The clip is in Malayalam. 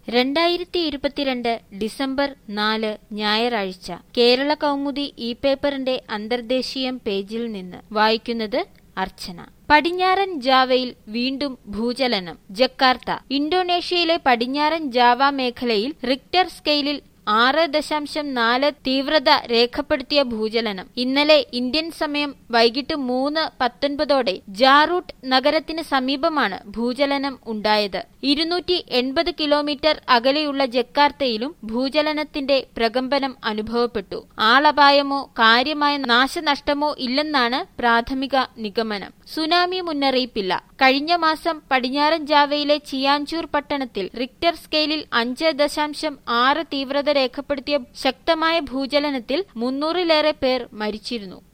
രണ്ടായിരത്തി ഇരുപത്തിരണ്ട് ഡിസംബർ നാല് ഞായറാഴ്ച കേരള കൗമുദി ഇ പേപ്പറിന്റെ അന്തർദേശീയം പേജിൽ നിന്ന് വായിക്കുന്നത് അർച്ചന പടിഞ്ഞാറൻ ജാവയിൽ വീണ്ടും ഭൂചലനം ജക്കാർത്ത ഇന്തോനേഷ്യയിലെ പടിഞ്ഞാറൻ ജാവ മേഖലയിൽ റിക്ടർ സ്കെയിലിൽ ആറ് ദശാംശം നാല് തീവ്രത രേഖപ്പെടുത്തിയ ഭൂചലനം ഇന്നലെ ഇന്ത്യൻ സമയം വൈകിട്ട് മൂന്ന് പത്തൊൻപതോടെ ജാറൂട്ട് നഗരത്തിന് സമീപമാണ് ഭൂചലനം ഉണ്ടായത് ഇരുന്നൂറ്റി എൺപത് കിലോമീറ്റർ അകലെയുള്ള ജക്കാർത്തയിലും ഭൂചലനത്തിന്റെ പ്രകമ്പനം അനുഭവപ്പെട്ടു ആളപായമോ കാര്യമായ നാശനഷ്ടമോ ഇല്ലെന്നാണ് പ്രാഥമിക നിഗമനം സുനാമി മുന്നറിയിപ്പില്ല കഴിഞ്ഞ മാസം പടിഞ്ഞാറൻ ജാവയിലെ ചിയാൻചൂർ പട്ടണത്തിൽ റിക്ടർ സ്കെയിലിൽ അഞ്ച് ദശാംശം ആറ് തീവ്രത രേഖപ്പെടുത്തിയ ശക്തമായ ഭൂചലനത്തിൽ മുന്നൂറിലേറെ പേർ മരിച്ചിരുന്നു